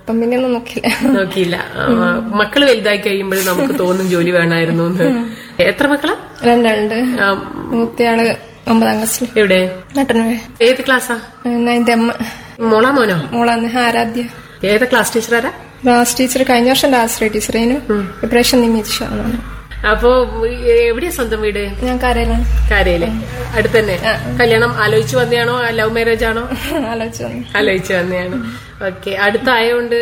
അപ്പം പിന്നെ ഒന്നും നോക്കില്ല നോക്കിയില്ല ആ, മക്കള് വലുതായി കഴിയുമ്പോൾ നമുക്ക് തോന്നും ജോലി വേണമായിരുന്നു എന്ന് എത്ര മക്കളാ രണ്ടുണ്ട് ആ, മൂത്തയാള് ഒമ്പതാം ക്ലാസ്സിൽ എവിടെ നട്ടനവേ ഏത് ക്ലാസ്സാ നയൻത് അമ്മ മോളാ മോനോ മോളാന്ന് ആരാധ്യ ഏത് ക്ലാസ് ടീച്ചറാരാ ക്ലാസ് ടീച്ചർ കഴിഞ്ഞ വർഷം ആശ്രയ ടീച്ചറേനു ഇപ്രാവശ്യം നിമിഷമാണ് അപ്പോ എവിടെയാ സ്വന്തം വീട് ഞാൻ കരയിലാണ് കാരയില് അടുത്ത് തന്നെ കല്യാണം ആലോചിച്ചു വന്നയാണോ ലവ് മാരേജ് ആണോ ആലോചിച്ച് വന്നു ആലോചിച്ചു വന്നതാണ് ഓക്കെ അടുത്തായോണ്ട്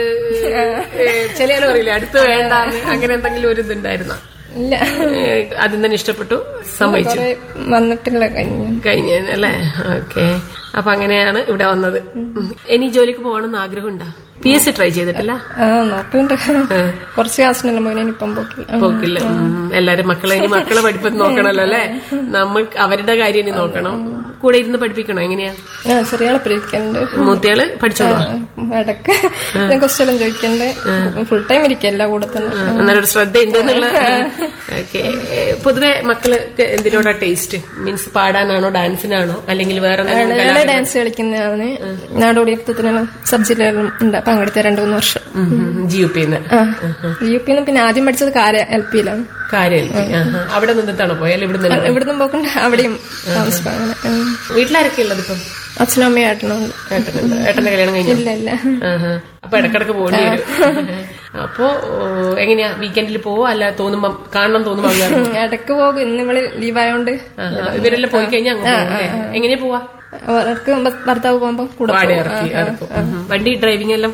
ചില ആള് പറയില്ലേ അടുത്ത് വേണ്ട അങ്ങനെ എന്തെങ്കിലും ഒരു ഇതുണ്ടായിരുന്നോ ഇല്ല ആദ്യം തന്നെ ഇഷ്ടപ്പെട്ടു സമ്മതിച്ചു കുറെ വന്നിട്ടില്ല കഴിഞ്ഞു കഴിഞ്ഞ അല്ലേ ഓക്കെ അപ്പൊ അങ്ങനെയാണ് ഇവിടെ വന്നത് ഉം. ഇനി ജോലിക്ക് പോകണമെന്ന് ആഗ്രഹമുണ്ടോ പി എസ് സി ട്രൈ ചെയ്തിട്ടില്ല ആ നോക്കുന്നുണ്ട് കുറച്ച് ക്ലാസ്സിനെല്ലാം പോയി ഇപ്പം പോക്കില്ല പോക്കില്ല ഉം. എല്ലാരും മക്കളെ ഇനി മക്കളെ പഠിപ്പ് നോക്കണല്ലോ അല്ലെ നമ്മൾ അവരുടെ കാര്യം ഇനി നോക്കണം കൂടെ ഇരുന്ന് പഠിപ്പിക്കണോ എങ്ങനെയാ ആ ചെറിയ ആളെ പഠിക്കലുണ്ട് മൂത്തയാള് പഠിച്ചോളൂ ഇടക്ക് ഞാൻ ക്വസ്റ്റ്യൻ ചോദിക്കണ്ട് ഫുൾ ടൈം ഇരിക്കല്ല കൂടെ തന്നെ എന്നാലും ഒരു ശ്രദ്ധ ഉണ്ട് എന്നുള്ള ഓക്കെ പൊതുവെ മക്കള് എന്തിനോടാ ടേസ്റ്റ് മീൻസ് പാടാനാണോ ഡാൻസിനാണോ അല്ലെങ്കിൽ വേറെ എന്തെങ്കിലും ഇളയ ഡാൻസ് കളിക്കുന്നതാണ് നാടോടി നൃത്തത്തിനെല്ലാം സബ് ജില്ലയിലും ഉണ്ട് പങ്കെടുത്ത രണ്ടു മൂന്ന് വർഷം ജി യു പിന്ന് ആ യു പിന്ന് പിന്നെ ആദ്യം പഠിച്ചത് കാര എൽ പിയിലാണ് കാര്യം അവിടെ നിന്നിട്ടാണോ പോയാൽ ഇവിടെ നിന്ന് ഇവിടുന്ന് പോക്കുണ്ട് അവിടെയും താമസിക്കും അങ്ങനെ ഉം. വീട്ടിലാരൊക്കെ ഉള്ളത് ഇപ്പം അച്ഛനും അമ്മയും ഏട്ടനും ഉണ്ട് ഏട്ടനുണ്ട് ഏട്ടന്റെ കല്യാണം കഴിഞ്ഞു ഇല്ല ഇല്ല ആഹാ. അപ്പൊ ഇടക്കിടക്ക് പോകേണ്ടി വരും അപ്പോ ഓ, എങ്ങനെയാ വീക്കെൻഡിൽ പോവോ അല്ല തോന്നുമ്പോ കാണണം തോന്നുമ്പോ അങ്ങ് ഇറങ്ങും? ഇടക്ക് പോകും ഇന്ന് ഇവള് ലീവായോണ്ട് ആഹാ. ഇവരെല്ലാം പോയി കഴിഞ്ഞാൽ അങ്ങ് പോകും അല്ലേ? എങ്ങനെയാ പോവാ അവർക്ക് ഭർത്താവ് പോകുമ്പോ കൂടെ പാടി പോകും. ഇറക്കി ഇറക്കും ഉം. വണ്ടി ഡ്രൈവിംഗ് എല്ലാം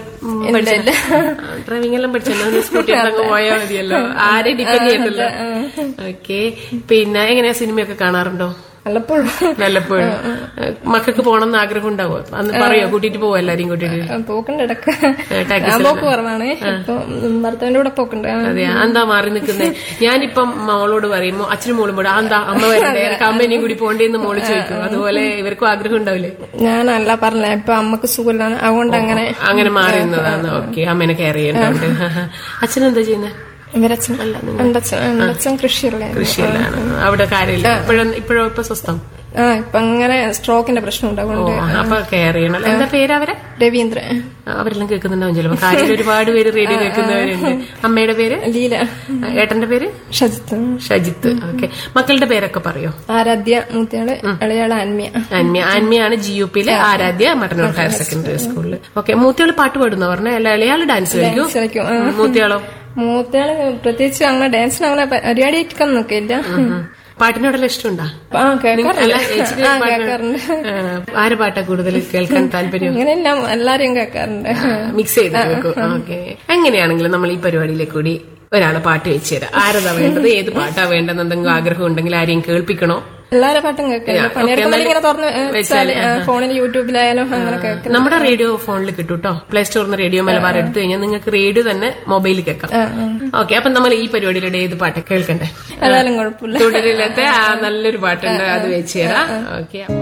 ഡ്രൈവിംഗ് എല്ലാം പഠിച്ചല്ലോ സ്കൂട്ടി അങ്ങ് പോയാൽ മതിയല്ലോ ആരെ ഡിപ്പെൻഡ് ചെയ്യണ്ടല്ലോ ഓക്കെ പിന്നെ എങ്ങനെയാ സിനിമയൊക്കെ കാണാറുണ്ടോ വല്ലപ്പോഴും വല്ലപ്പോഴും മക്കൾക്ക് പോകണമെന്ന് ആഗ്രഹം ഉണ്ടാവോ അന്ന് പറയോ കൂട്ടിട്ട് പോവോ എല്ലാരെയും കൂട്ടിട്ട് പോക്കുണ്ട് ഇടക്ക് ടാക്സി ഞാൻ പോക്ക് കുറവാണ് ഇപ്പൊ ഭർത്താവിന്റെ കൂടെ പോക്കുണ്ട് ആ. അതെ എന്താ മാറി നിൽക്കുന്നേ ഞാനിപ്പം മോളോട് പറയുമ്പോ അച്ഛനും മോളും കൂടെ എന്താ അമ്മ വരണ്ടേ എനിക്ക് അമ്മേനെയും കൂടി പോണ്ടേന്ന് മോള് ചോദിക്കും അതുപോലെ ഇവർക്കും ആഗ്രഹം ഉണ്ടാവില്ലേ ഞാനല്ല പറഞ്ഞ ഇപ്പൊ അമ്മക്ക് സുഖമില്ലാണ് അതുകൊണ്ട് അങ്ങനെ അങ്ങനെ മാറി നിന്നതാണ് ഓക്കെ അമ്മേനെ കെയർ ചെയ്യേണ്ടതുണ്ട് അച്ഛനെന്താ ചെയ്യുന്നത് ഇവരച്ഛൻ എന്റെ അച്ഛൻ എന്റെ അച്ഛൻ കൃഷിയുള്ള കൃഷിയിലാണ് അവിടെ കാര്യമില്ല ഇപ്പോഴും ഇപ്പോഴും ഇപ്പൊ സ്വസ്ഥം ആ ഇപ്പൊ അങ്ങനെ സ്ട്രോക്കിന്റെ പ്രശ്നം ഉണ്ട് ഓ അതുകൊണ്ട് അപ്പൊ കെയർ ചെയ്യണം എന്താ പേര് അവരെ രവീന്ദ്രൻ അവരെല്ലാം കേൾക്കുന്നുണ്ടാവും ചിലപ്പോ കാര്യം ഒരുപാട് പേര് റേഡിയോ കേൾക്കുന്നവരുണ്ട് അമ്മയുടെ പേര് ലീല ഏട്ടന്റെ പേര് ഷജിത്ത് ഷജിത്ത് ഓക്കെ മക്കളുടെ പേരൊക്കെ പറയോ ആരാധ്യ മൂത്തയാള് ഇളയാള് ആൻമിയ ആൻമിയ ആൻമിയാണ് ജി യു പിയിലെ ആരാധ്യ മട്ടന്നൂർ ഹയർ സെക്കൻഡറി സ്കൂളിൽ ഓക്കെ മൂത്തയാള് പാട്ട് പാടുന്ന പറഞ്ഞ അല്ല ഇളയാള് ഡാൻസ് കളിക്കും കളിക്കും ആ. മൂത്തയാളോ മൂത്തയാള് പ്രത്യേകിച്ച് അങ്ങനെ ഡാൻസിന് അങ്ങനെ പരിപാടിയായിട്ടൊന്നും നോക്കിയില്ല പാട്ടിനോടെല്ലാം ഇഷ്ടമുണ്ടാ ആ കേൾക്കാറുണ്ട് അല്ല, ചേച്ചിക്ക് ആ പാട്ട് കേൾക്കാറുണ്ട് ആ, ആരെ പാട്ടാ കൂടുതൽ കേൾക്കാൻ താല്പര്യം അങ്ങനെയല്ല എല്ലാരെയും കേൾക്കാറുണ്ട് മിക്സ് ചെയ്ത് കേൾക്കും ഓക്കെ എങ്ങനെയാണെങ്കിലും നമ്മൾ ഈ പരിപാടിയിലേക്ക് കൂടി ഒരാളെ പാട്ട് വെച്ച് തരാം ആരതാ വേണ്ടത് ഏത് പാട്ടാ വേണ്ടതെന്ന് എന്തെങ്കിലും ആഗ്രഹം ഉണ്ടെങ്കിൽ ആരെയും കേൾപ്പിക്കണോ എല്ലാരെ പാട്ടും കേൾക്കില്ല പണിയെടുക്കുമ്പോൾ ഇങ്ങനെ തുറന്ന് വെച്ചാല് ഫോണിൽ യൂട്യൂബിലായാലും അങ്ങനെ കേൾക്കില്ല നമ്മുടെ റേഡിയോ ഫോണിൽ കിട്ടും കേട്ടോ പ്ലേ സ്റ്റോറിൽ നിന്ന് റേഡിയോ മലബാർ എടുത്തു കഴിഞ്ഞാൽ നിങ്ങൾക്ക് റേഡിയോ തന്നെ മൊബൈലിൽ കേൾക്കാം ഓക്കെ അപ്പൊ നമ്മൾ ഈ പരിപാടിയിലൂടെ ഏത് പാട്ട് കേൾക്കണ്ടേ ഏതായാലും കുഴപ്പമില്ല തുടരിലത്തെ ആ നല്ലൊരു പാട്ടുണ്ട് അത് വെച്ച് തരാം ഓക്കെ